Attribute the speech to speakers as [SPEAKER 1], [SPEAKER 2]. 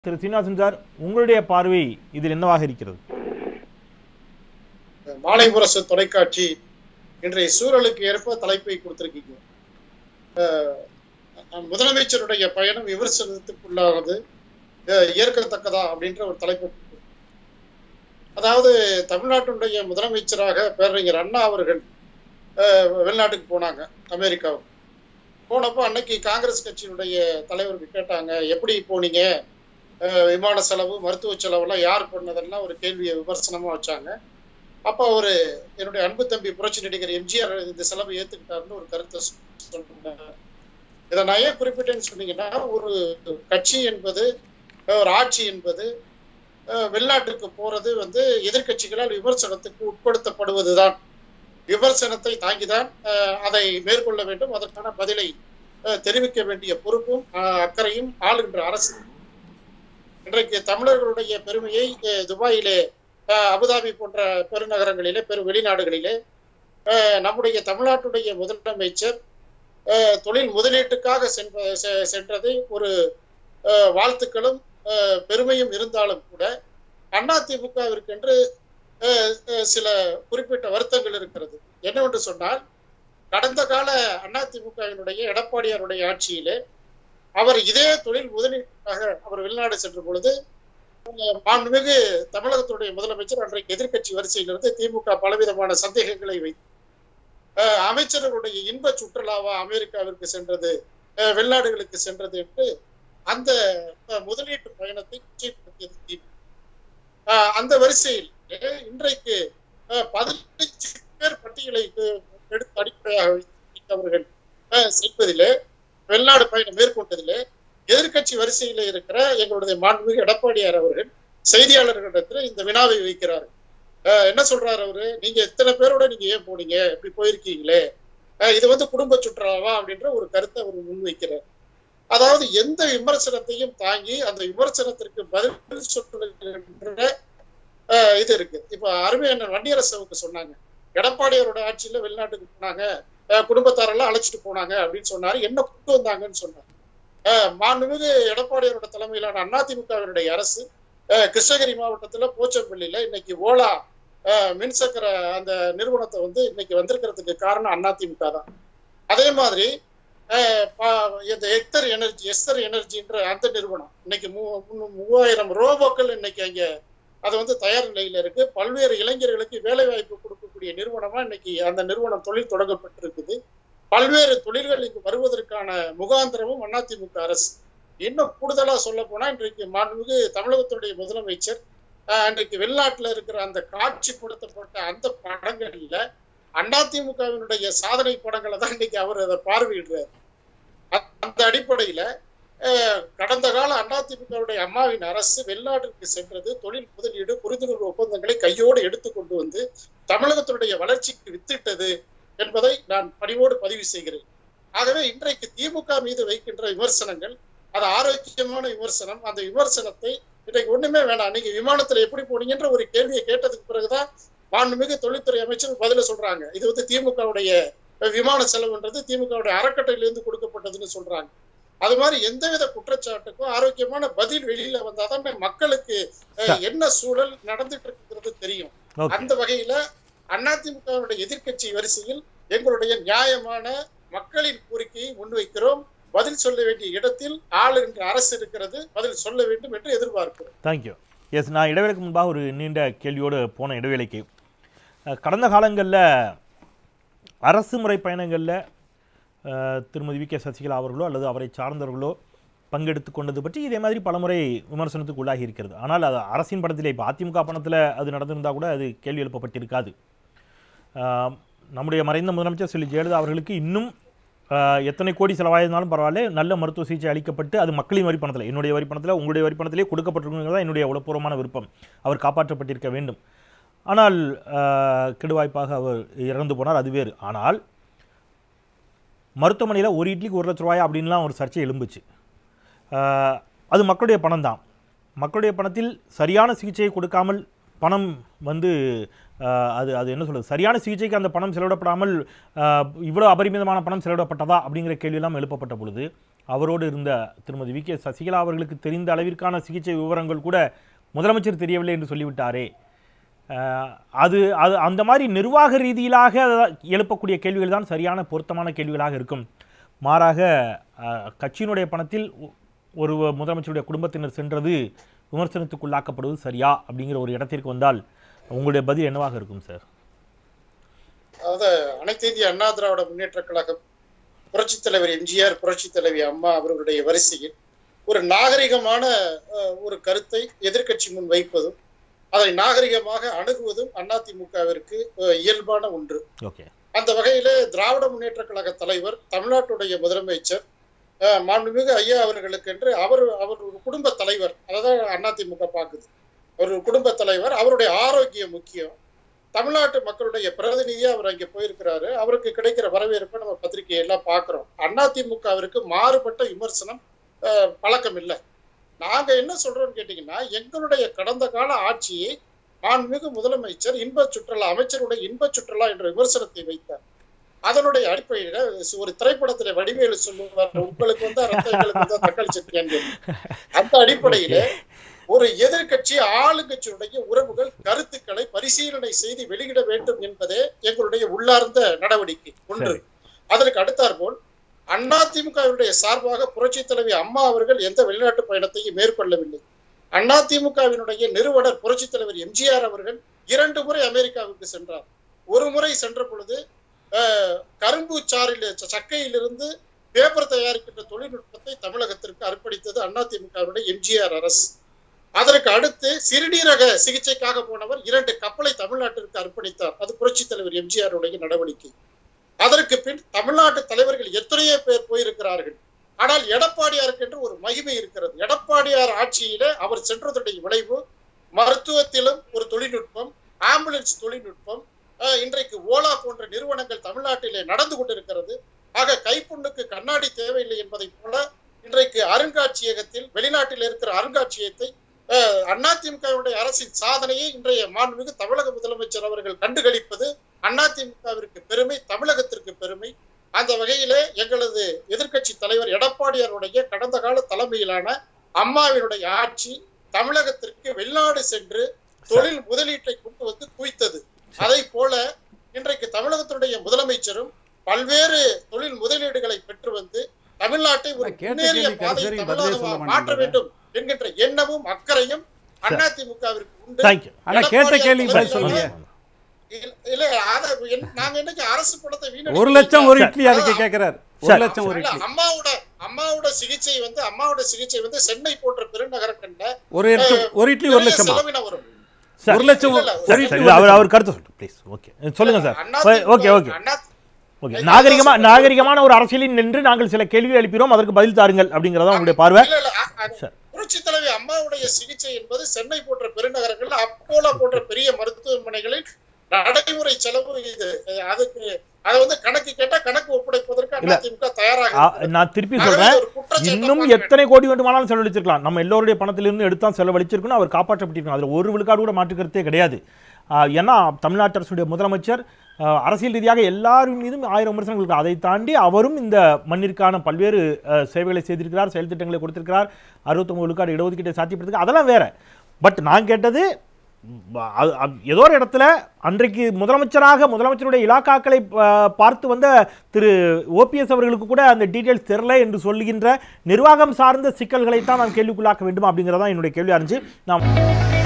[SPEAKER 1] திரு Srinivasan sir உங்களுடைய பார்வை இதில் என்னவாக இருக்கிறது
[SPEAKER 2] மாலை முரசு தொலைக்காட்சி இன்றைய சூழலுக்கு ஏற்ப தலைப்பை கொடுத்திருக்கீங்க அஹ் முதலமைச்சருடைய பயணம் விமர்சனத்துக்குள்ளானது அஹ் ஏற்கத்தக்கதா அப்படின்ற ஒரு தலைப்பு அதாவது தமிழ்நாட்டினுடைய முதலமைச்சராக பேரறிஞர் அண்ணா அவர்கள் அஹ் வெளிநாட்டுக்கு போனாங்க அமெரிக்காவுக்கு போனப்போ அன்னைக்கு காங்கிரஸ் கட்சியினுடைய தலைவருக்கு கேட்டாங்க எப்படி போனீங்க அஹ் விமான செலவு மருத்துவ செலவெல்லாம் யார் பண்ணதெல்லாம் ஒரு கேள்வியை விமர்சனமா வச்சாங்க அப்ப அவரு என்னுடைய அன்பு தம்பி புரட்சி நடிகர் எம்ஜிஆர் இந்த செலவை ஏத்துக்கிட்டாருன்னு ஒரு கருத்தை சொன்னார் இதை நான் ஏன் குறிப்பிட்டேன்னு சொன்னீங்கன்னா ஒரு கட்சி என்பது ஒரு ஆட்சி என்பது அஹ், வெளிநாட்டுக்கு போறது வந்து எதிர்க்கட்சிகளால் விமர்சனத்துக்கு உட்படுத்தப்படுவதுதான் விமர்சனத்தை தாங்கிதான் அஹ், அதை மேற்கொள்ள வேண்டும் அதற்கான பதிலை அஹ், தெரிவிக்க வேண்டிய பொறுப்பும் அஹ், அக்கறையும் ஆளுகின்ற அரசு இன்றைக்கு தமிழர்களுடைய பெருமையை அஹ், துபாயிலே அஹ், அபுதாபி போன்ற பெருநகரங்களிலே பெரு வெளிநாடுகளிலே அஹ், நம்முடைய தமிழ்நாட்டுடைய முதலமைச்சர் அஹ், தொழில் முதலீட்டுக்காக சென்ற செ- சென்றதை ஒரு அஹ், வாழ்த்துக்களும் அஹ், பெருமையும் இருந்தாலும் கூட அதிமுகவிற்கென்று அஹ், அஹ், சில குறிப்பிட்ட வருத்தங்கள் இருக்கிறது என்னவென்று சொன்னால் கடந்த கால அதிமுகவினுடைய எடப்பாடியாருடைய ஆட்சியிலே அவர் இதே தொழில் முதலீட்டுக்காக அவர் வெளிநாடு சென்ற பொழுது அஹ், மாண்புமிகு தமிழகத்துடைய முதலமைச்சர் அன்றைக்கு எதிர்க்கட்சி வரிசையிலிருந்து திமுக பலவிதமான சந்தேகங்களை வைத்து அஹ், அமைச்சர்களுடைய இன்ப சுற்றுலாவா அமெரிக்காவிற்கு சென்றது அஹ், வெளிநாடுகளுக்கு சென்றது என்று அந்த அஹ், முதலீட்டு பயணத்தை நிச்சயப்படுத்தியது திமுக அஹ், அந்த வரிசையில் அஹ், இன்றைக்கு அஹ், பதினஞ்சு பேர் பட்டியலை அஹ், எடுத்து அடிப்படையாக வைத்து அவர்கள் அஹ், செய்வதிலே வெளிநாடு பயணம் மேற்கொண்டதிலே எதிர்க்கட்சி வரிசையில இருக்கிற எங்களுடைய மாண்புமிகு எடப்பாடியார் அவர்கள் செய்தியாளர்களிடத்துல இந்த வினாவை வைக்கிறார் அஹ் என்ன சொல்றாரு அவரு நீங்க இத்தனை பேரோட நீங்க ஏன் போனீங்க இப்படி போயிருக்கீங்களே அஹ் இது வந்து குடும்ப சுற்றுலாவா அப்படின்ற ஒரு கருத்தை அவர் முன்வைக்கிறார் அதாவது எந்த விமர்சனத்தையும் தாங்கி அந்த விமர்சனத்திற்கு பதில் சொல்லுகின்ற அஹ் இது இருக்கு இப்ப அருமை அண்ணன் வன்னியரசுக்கு சொன்னாங்க எடப்பாடியாரோட ஆட்சியில வெளிநாட்டுக்கு போனாங்க அஹ் குடும்பத்தாரெல்லாம் அழைச்சிட்டு போனாங்க அப்படின்னு சொன்னாரு என்ன கூட்டு வந்தாங்கன்னு சொன்னார் அஹ் மாண்புமிகு எடப்பாடியாரோட தலைமையிலான அதிமுகவினுடைய அரசு அஹ் கிருஷ்ணகிரி மாவட்டத்துல போச்சம்பள்ளியில இன்னைக்கு ஓலா அஹ் மின்சக்கர அந்த நிறுவனத்தை வந்து இன்னைக்கு வந்திருக்கிறதுக்கு காரணம் அதிமுக தான் அதே மாதிரி அஹ் ப- இந்த எக்தர் எனர்ஜி எஸ்தர் எனர்ஜின்ற அந்த நிறுவனம் இன்னைக்கு மூ- மூ- மூவாயிரம் ரோபோக்கள் இன்னைக்கு அங்க அது வந்து தயார் நிலையில இருக்கு பல்வேறு இளைஞர்களுக்கு வேலை வாய்ப்பு கொடுக்கக்கூடிய நிறுவனமா இன்னைக்கு அந்த நிறுவனம் தொழில் தொடங்கப்பட்டிருக்குது பல்வேறு தொழில்கள் இங்கு வருவதற்கான முகாந்திரமும் அதிமுக அரசு இன்னும் கூடுதலா சொல்ல போனா இன்றைக்கு மாண்புமிகு தமிழகத்துடைய முதலமைச்சர் ஆஹ், இன்றைக்கு வெளிநாட்டுல இருக்கிற அந்த காட்சிப்படுத்தப்பட்ட அந்த படங்கள்ல அதிமுகவினுடைய சாதனை படங்களை தான் இன்னைக்கு அவர் அதை பார்வையிடுறாரு அ- அந்த அடிப்படையில அஹ், கடந்த கால அதிமுகவுடைய அம்மாவின் அரசு வெளிநாட்டிற்கு சென்றது தொழில் முதலீடு புரிந்துணர்வு ஒப்பந்தங்களை கையோடு எடுத்து கொண்டு வந்து தமிழகத்தினுடைய வளர்ச்சிக்கு வித்திட்டது என்பதை நான் பணிவோடு பதிவு செய்கிறேன் ஆகவே இன்றைக்கு திமுக மீது வைக்கின்ற விமர்சனங்கள் அது ஆரோக்கியமான விமர்சனம் அந்த விமர்சனத்தை இன்றைக்கு ஒண்ணுமே வேணாம் நீங்க விமானத்துல எப்படி போனீங்கன்ற ஒரு கேள்வியை கேட்டதுக்கு பிறகுதான் மாண்புமிகு தொழில்துறை அமைச்சர் பதில சொல்றாங்க இது வந்து திமுகவுடைய விமான செலவுன்றது திமுகவுடைய அறக்கட்டையிலிருந்து கொடுக்கப்பட்டதுன்னு சொல்றாங்க அது மாதிரி எந்தவித குற்றச்சாட்டுக்கும் ஆரோக்கியமான பதில் வெளியில வந்தாதான் மக்களுக்கு அஹ், என்ன சூழல் நடந்துட்டு இருக்கிறது தெரியும்
[SPEAKER 1] ஓகே
[SPEAKER 2] அந்த வகையில அதிமுகவுடைய எதிர்க்கட்சி வரிசையில் எங்களுடைய நியாயமான மக்களின் கோரிக்கையை முன்வைக்கிறோம் பதில் சொல்ல வேண்டிய இடத்தில் ஆளுகின்ற அரசு இருக்கிறது பதில் சொல்ல வேண்டும் என்று எதிர்பார்க்கிறோம்
[SPEAKER 1] தேங்க்யூ எஸ் நான் இடைவேளைக்கு முன்பாக ஒரு நீண்ட கேள்வியோடு போன இடைவேளைக்கு அஹ், கடந்த காலங்களில் அரசு முறை பயணங்களில் திருமதி வி கே சசிகலா அவர்களோ அல்லது அவரை சார்ந்தவர்களோ பங்கெடுத்து கொண்டது பற்றி இதே மாதிரி பலமுறை விமர்சனத்துக்கு உள்ளாகி இருக்கிறது ஆனால் அது அரசின் பணத்திலே இப்போ அதிமுக பணத்தில் அது நடந்திருந்தால் கூட அது கேள்வி எழுப்பப்பட்டிருக்காது அஹ், நம்முடைய மறைந்த முதலமைச்சர் செல்வி ஜெயலலிதா அவர்களுக்கு இன்னும் அஹ், எத்தனை கோடி செலவாயிருந்தாலும் பரவாயில்ல நல்ல மருத்துவ சிகிச்சை அளிக்கப்பட்டு அது மக்களின் வரி பணத்தில் என்னுடைய வரி பணத்தில் உங்களுடைய வரி பணத்திலே கொடுக்கப்பட்டிருக்கிறது தான் என்னுடைய உளப்பூர்வமான விருப்பம் அவர் காப்பாற்றப்பட்டிருக்க வேண்டும் ஆனால் அஹ், கெடுவாய்ப்பாக அவர் இறந்து போனார் அது வேறு ஆனால் மருத்துவமனையில் ஒரு இட்லிக்கு ஒரு லட்ச ரூபாயா அப்படின்லாம் ஒரு சர்ச்சை எழும்புச்சு அஹ், அது மக்களுடைய பணம் தான் மக்களுடைய பணத்தில் சரியான சிகிச்சையை கொடுக்காமல் பணம் வந்து அஹ், அது அது என்ன சொல்றது சரியான சிகிச்சைக்கு அந்த பணம் செலவிடப்படாமல் அஹ், இவ்வளோ அபரிமிதமான பணம் செலவிடப்பட்டதா அப்படிங்கிற கேள்வியெல்லாம் எழுப்பப்பட்ட பொழுது அவரோடு இருந்த திருமதி வி கே சசிகலா அவர்களுக்கு தெரிந்த அளவிற்கான சிகிச்சை விவரங்கள் கூட முதலமைச்சர் தெரியவில்லை என்று சொல்லிவிட்டாரே அஹ், அது அது அந்த மாதிரி நிர்வாக ரீதியிலாக எழுப்பக்கூடிய கேள்விகள் தான் சரியான பொருத்தமான கேள்விகளாக இருக்கும் மாறாக அஹ், கட்சியினுடைய பணத்தில் ஒ- ஒரு முதலமைச்சருடைய குடும்பத்தினர் சென்றது விமர்சனத்துக்குள்ளாக்கப்படுவது சரியா அப்படிங்கிற ஒரு இடத்திற்கு வந்தால் உங்களுடைய பதில் என்னவாக இருக்கும் சார்
[SPEAKER 2] அதாவது அனைத்து இந்திய அண்ணா திராவிட முன்னேற்ற கழகம் புரட்சித் தலைவர் எம்ஜிஆர் புரட்சித் தலைவி அம்மா அவர்களுடைய வரிசையில் ஒரு நாகரிகமான அஹ், ஒரு கருத்தை எதிர்க்கட்சி முன் வைப்பதும் அதை நாகரிகமாக அணுகுவதும் அதிமுகவிற்கு அஹ், இயல்பான ஒன்று
[SPEAKER 1] ஓகே
[SPEAKER 2] அந்த வகையில திராவிட முன்னேற்ற கழக தலைவர் தமிழ்நாட்டுடைய முதலமைச்சர் அஹ், மாண்புமிகு ஐயா அவர்களுக்கு என்று அவர் அவர் ஒரு குடும்ப தலைவர் அதான் அதிமுக பார்க்குது அவர் ஒரு குடும்ப தலைவர் அவருடைய ஆரோக்கியம் முக்கியம் தமிழ்நாட்டு மக்களுடைய பிரதிநிதியா அவர் அங்கே போயிருக்கிறாரு அவருக்கு கிடைக்கிற வரவேற்பை நம்ம பத்திரிகையெல்லாம் பார்க்கிறோம் அதிமுகவிற்கு மாறுபட்ட விமர்சனம் அஹ், பழக்கம் இல்லை நாங்க என்ன சொல்றோம்னு கேட்டீங்கன்னா எங்களுடைய கடந்த கால ஆட்சியை மாண்புமிகு முதலமைச்சர் இன்ப சுற்றுலா அமைச்சருடைய இன்ப சுற்றுலா என்ற விமர்சனத்தை வைத்தார் அதனுடைய அடிப்படையில ஒரு திரைப்படத்துல வடிவேலு சொல்லுவார் உங்களுக்கு வந்து ரத்தம் எங்களுக்கு வந்து தக்காளி சட்னி அந்த அடிப்படையில ஒரு எதிர்க்கட்சி ஆளுங்கட்சியுடைய உறவுகள் கருத்துக்களை பரிசீலனை செய்து வெளியிட வேண்டும் என்பதே எங்களுடைய உள்ளார்ந்த நடவடிக்கை ஒன்று
[SPEAKER 1] சரி.
[SPEAKER 2] அதற்கு அடுத்தாற்போல் அதிமுகவினுடைய சார்பாக புரட்சி தலைவி அம்மா அவர்கள் எந்த வெளிநாட்டு பயணத்தையும் மேற்கொள்ளவில்லை அதிமுகவினுடைய நிறுவனர் புரட்சி தலைவர் எம்ஜிஆர் அவர்கள் இரண்டு முறை அமெரிக்காவுக்கு சென்றார் ஒரு முறை சென்ற பொழுது அஹ், கரும்பு சாறில் சக்கையிலிருந்து பேப்பர் தயாரிக்கின்ற தொழில்நுட்பத்தை தமிழகத்திற்கு அர்ப்பணித்தது அதிமுகவினுடைய எம்ஜிஆர் அரசு அதற்கு அடுத்து சிறுநீரக சிகிச்சைக்காக போனவர் இரண்டு கப்பலை தமிழ்நாட்டிற்கு அர்ப்பணித்தார் அது புரட்சி தலைவர் எம்ஜிஆர் உடைய நடவடிக்கை அதற்கு பின் தமிழ்நாட்டு தலைவர்கள் எத்தனையோ பேர் போயிருக்கிறார்கள் ஆனால் எடப்பாடியாருக்கு என்று ஒரு மகிமை இருக்கிறது எடப்பாடியார் ஆட்சியில அவர் சென்றதுடைய விளைவு மருத்துவத்திலும் ஒரு தொழில்நுட்பம் ஆம்புலன்ஸ் தொழில்நுட்பம் அஹ், இன்றைக்கு ஓலா போன்ற நிறுவனங்கள் தமிழ்நாட்டிலே நடந்து கொண்டிருக்கிறது ஆக கைப்புண்ணுக்கு கண்ணாடி தேவையில்லை என்பதை போல இன்றைக்கு அருங்காட்சியகத்தில் வெளிநாட்டில் இருக்கிற அருங்காட்சியகத்தை அஹ், அதிமுகவுடைய அரசின் சாதனையை இன்றைய மாண்புமிகு தமிழக முதலமைச்சர் அவர்கள் கண்டுகளிப்பது அதிமுகவிற்கு பெருமை தமிழகத்திற்கு பெருமை அந்த வகையிலே எங்களது எதிர்க்கட்சி தலைவர் எடப்பாடியாருடைய கடந்த கால தலைமையிலான அம்மாவினுடைய ஆட்சி தமிழகத்திற்கு வெளிநாடு சென்று தொழில் முதலீட்டை கொண்டு வந்து குவித்தது அதை போல இன்றைக்கு தமிழகத்தினுடைய முதலமைச்சரும் பல்வேறு தொழில் முதலீடுகளை பெற்று வந்து தமிழ்நாட்டை ஒரு
[SPEAKER 3] கேட்ட
[SPEAKER 2] முன்னேறிய
[SPEAKER 3] கேள்விக்கு
[SPEAKER 2] பாதையில்
[SPEAKER 3] சரி, பதிலே சொல்ல
[SPEAKER 2] தமிழகமாக மாற்ற
[SPEAKER 3] மாட்டேங்கிறீங்க.
[SPEAKER 2] வேண்டும் என்கின்ற எண்ணமும் அக்கறையும் அதிமுகவிற்கு உண்டு
[SPEAKER 1] தேங்க்யூ
[SPEAKER 3] ஆனா கேட்ட கேள்விக்கு பதில்
[SPEAKER 2] எடப்பாடியார்
[SPEAKER 3] சொல்லுங்க
[SPEAKER 2] இல்ல, இல்ல அத என்- நாங்க இன்னைக்கு அரசு படத்தை வீணடிக்க
[SPEAKER 3] ஒரு லட்சம் ஒரு
[SPEAKER 2] இல்ல.
[SPEAKER 3] இட்லி அதுக்கு கேக்குறாரு ஒரு
[SPEAKER 1] சரி.
[SPEAKER 3] லட்சம் ஒரு
[SPEAKER 2] இல்ல,
[SPEAKER 3] இட்லி
[SPEAKER 2] அம்மாவோட அம்மாவோட சிகிச்சை வந்து அம்மாவோட சிகிச்சை வந்து சென்னை போன்ற பெருநகரங்கள்ல
[SPEAKER 3] ஒரு இடத்து ஒரு இட்லி ஒரு
[SPEAKER 2] நிறைய
[SPEAKER 3] லட்சமா
[SPEAKER 2] செலவினம் வரும்
[SPEAKER 1] சார்
[SPEAKER 3] ஒரு லட்சம்
[SPEAKER 2] இல்ல, இல்ல,
[SPEAKER 3] ஒரு
[SPEAKER 1] சரி,
[SPEAKER 3] இட்லி
[SPEAKER 1] சரி,
[SPEAKER 3] ஒரு
[SPEAKER 1] அவர்
[SPEAKER 3] லட்சம்.
[SPEAKER 1] அவர் கருத்து சொல்லுங்க ப்ளீஸ் ஓகே சொல்லுங்க sir
[SPEAKER 2] AIADMK
[SPEAKER 1] okay okay okay
[SPEAKER 2] அண்ணா-
[SPEAKER 1] ஓகே
[SPEAKER 2] இல்ல,
[SPEAKER 1] நாகரிகமா
[SPEAKER 2] அதான்
[SPEAKER 1] நாகரிகமான ஒரு அரசியலில் நின்று நாங்கள் சில கேள்வி எழுப்பினோம் அதற்கு பதில் தாருங்கள் அப்படிங்கிறதா உங்களுடைய பார்வை
[SPEAKER 2] இல்ல, இல்ல, அ- அ-
[SPEAKER 1] சரி.
[SPEAKER 2] புரட்சி தலைவி அம்மாவுடைய சிகிச்சை என்பது சென்னை போன்ற பெருநகரங்கள்ல அப்போலோ போன்ற பெரிய மருத்துவமனைகளில் நடைமுறை செலவு இது அதுக்கு அதை வந்து கணக்கு கேட்டா கணக்கு ஒப்படைப்பதற்கு
[SPEAKER 1] இல்ல.
[SPEAKER 2] அதிமுக தயாராக
[SPEAKER 1] ஆ,
[SPEAKER 2] இருக்கிறது.
[SPEAKER 1] நான் திருப்பி
[SPEAKER 2] ஆகவே
[SPEAKER 1] சொல்றேன்
[SPEAKER 2] ஒரு குற்றச்சாட்டை
[SPEAKER 1] இன்னும்
[SPEAKER 2] பார்க்க
[SPEAKER 1] எத்தனை கோடி வேண்டுமானாலும் செலவழிச்சிருக்கலாம் நம்ம எல்லோருடைய பணத்திலிருந்து எடுத்தா செலவழிச்சிருக்கணும் அவர் காப்பாற்றப்பட்டிருக்கணும் அதில் ஒரு விழுக்காடு கூட மாற்றுக்கிறதே கிடையாது ஆ, ஏன்னா தமிழ்நாட்டு அரசுடைய முதலமைச்சர் ஆ, அரசியல் ரீதியாக எல்லாரும் மீதும் ஆயிரம் விமர்சனங்கள் இருக்கு அதை தாண்டி அவரும் இந்த மண்ணிற்கான பல்வேறு ஆ, சேவைகளை செய்திருக்கிறார் செயல் திட்டங்களை கொடுத்திருக்கிறார் அறுபத்தொம்பது விழுக்காடு இடஒதுக்கீட்டை சாத்தியப்படுத்துக்கு அதெல்லாம் வேற பட் நான் கேட்டது ம், அது- அது ஏதோ ஒரு இடத்துல அன்றைக்கு முதலமைச்சராக முதலமைச்சருடைய இலாக்காக்களை ஆ, பார்த்து வந்த திரு ஓபிஎஸ் அவர்களுக்கு கூட அந்த டீட்டெயில்ஸ் தெரில என்று சொல்லுகின்ற நிர்வாகம் சார்ந்த சிக்கல்களை தான் நாம் கேள்விக்குள்ளாக்க வேண்டும் அப்படிங்கிறதான் என்னுடைய கேள்வியாக இருந்துச்சு நாம்